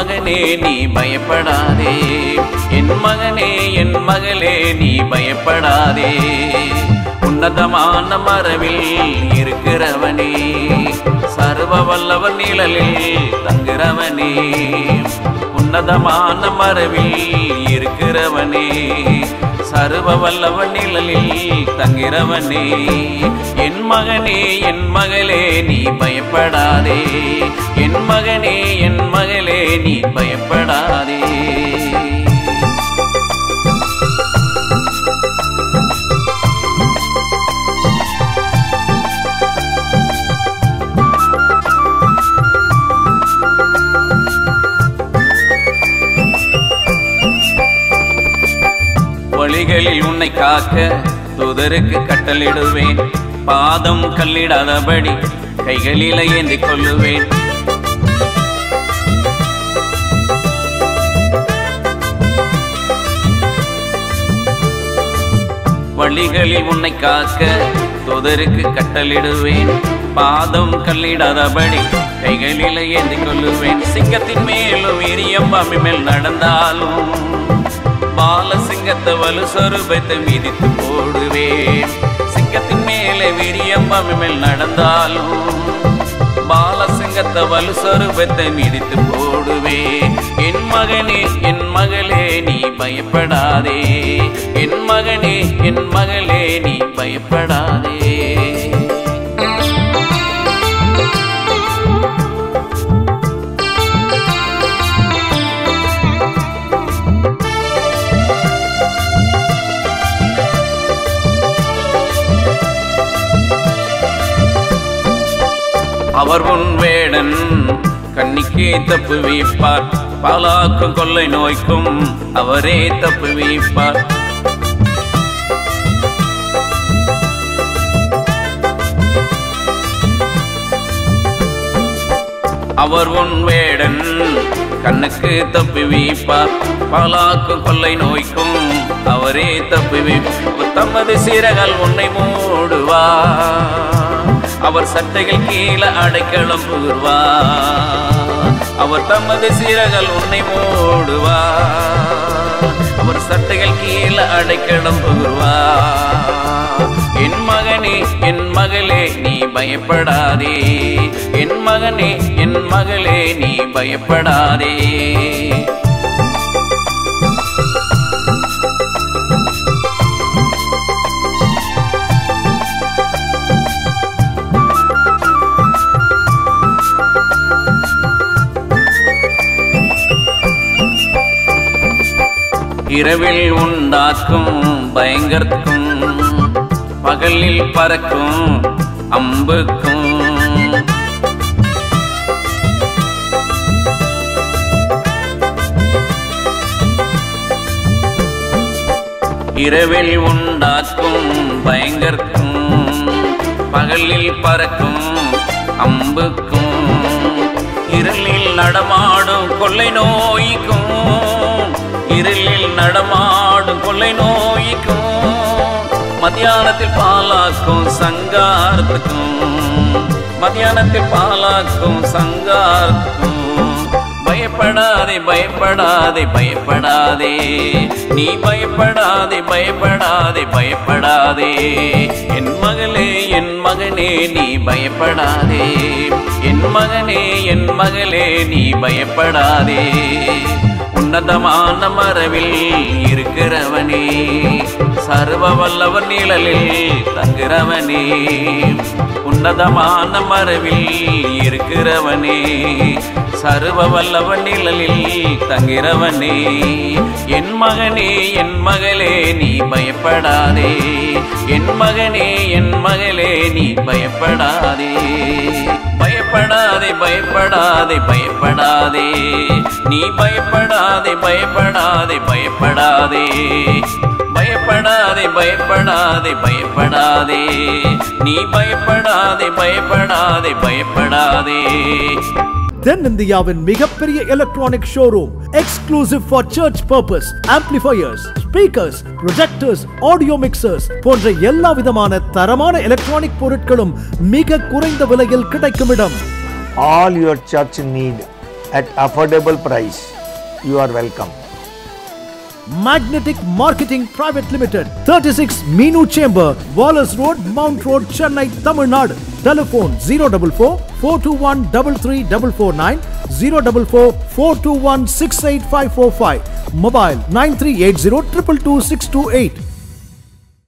மகனே நீ பயப்படாதே என் மகனே என் மகளே நீ பயப்படாதே உன்னதமான மரவில் இருக்கிறவனே சர்வ வல்லவர் நிழலில் தங்குறவனே உன்னதமான மரவில் இருக்கிறவனே சர்வ வல்லவன் நிழலில் தங்கிறவனே என் மகனே என் மகளே நீ பயப்படாதே என் மகனே என் மகளே நீ பயப்படாதே வழிகளில் உன்னை காக்க தூதருக்கு கட்டளிடுவேன் பாதம் கல்லிடாதபடி கைகளில் ஏந்தி கொள்ளுவேன் வழிகளில் உன்னை காக்க தூதருக்கு கட்டளிடுவேன் பாதம் கல்லிடாதபடி கைகளில் ஏந்தி கொள்ளுவேன் சிங்கத்தின் மேலும் இரியம் பாம்பி மேல் நடந்தாலும் பாலசிங்கத்தை வலு சொருபத்தை மிதித்து போடுவேன் சிங்கத்தின் மேலே விரியம் பாம்பி மேல் நடந்தாலும் பாலசிங்கத்தை வலு சொருபத்தை மிதித்து போடுவே என் மகனே என் மகளே நீ பயப்படாதே என் மகனே என் மகளே நீ பயப்படாதே அவர் உன் வேடன் கண்ணிக்கே தப்பு வைப்பார் பாலாக்கும் கொள்ளை நோய்க்கும் அவரே தப்பு வைப்பார் அவர் உன் வேடன் கண்ணுக்கு தப்பி வைப்பார் பாலாக்கும் கொள்ளை நோய்க்கும் அவரே தப்பி வைப்பார் தமது சீரகால் உன்னை மூடுவார் அவர் சட்டைகள் கீழே அடைக்கலம் புகுர்வார் அவர் தமது சீரகால் உன்னை மூடுவார் அவர் சட்டைகள் கீழே அடைக்கலம் புகுர்வார் என் மகனே என் மகளே நீ பயப்படாதே என் மகனே என் மகளே நீ பயப்படாதே இரவில் உண்டாக்கும் பயங்கரத்துக்கும் பகலில் பறக்கும் அம்புக்கும் இரவில் உண்டாக்கும் பயங்கரத்துக்கும் பகலில் பறக்கும் அம்புக்கும் இருளில் நடமாடும் கொள்ளை நோய்க்கும் இருளில் நடமாடும் கொள்ளை நோய்க்கும் மத்தியானத்தில் பாலாக்கும் சங்காரத்துக்கும் மத்தியானத்தில் பாலாக்கும் சங்காரத்துக்கும் பயப்படாதே பயப்படாதே பயப்படாதே நீ பயப்படாதே பயப்படாதே பயப்படாதே என் மகளே என் மகனே நீ பயப்படாதே என் மகனே என் மகளே நீ பயப்படாதே உன்னதமான மரவில் இருக்கிறவனே சர்வ வல்லவர் நிழலில் தங்குறவனே உன்னதமான மரவில் இருக்கிறவனே சர்வ வல்லவன் நிழலில் தங்கிறவனே என் மகனே என் மகளே நீ பயப்படாதே என் மகனே என் மகளே நீ பயப்படாதே பயப்படாதே பயப்படாதே பயப்படாதே நீ பயப்படாதே பயப்படாதே பயப்படாதே பயப்படாதே பயப்படாதே பயப்படாதே நீ பயப்படாதே பயப்படாதே பயப்படாதே தென்னிந்தியாவின் மிகப்பெரிய electronic showroom exclusive for church purpose amplifiers speakers projectors audio mixers போன்ற எல்லா விதமான தரமான எலக்ட்ரானிக் பொருட்களும் மிக குறைந்த விலையில் கிடைக்கும் இடம் all your church need at affordable price. You are welcome. Magnetic Marketing Private Limited, 36 Meenu Chamber, Wallace Road, Mount Road, Chennai, Tamil Nadu. Telephone 044 421 33449 044 421 68545. Mobile 9380 222 628.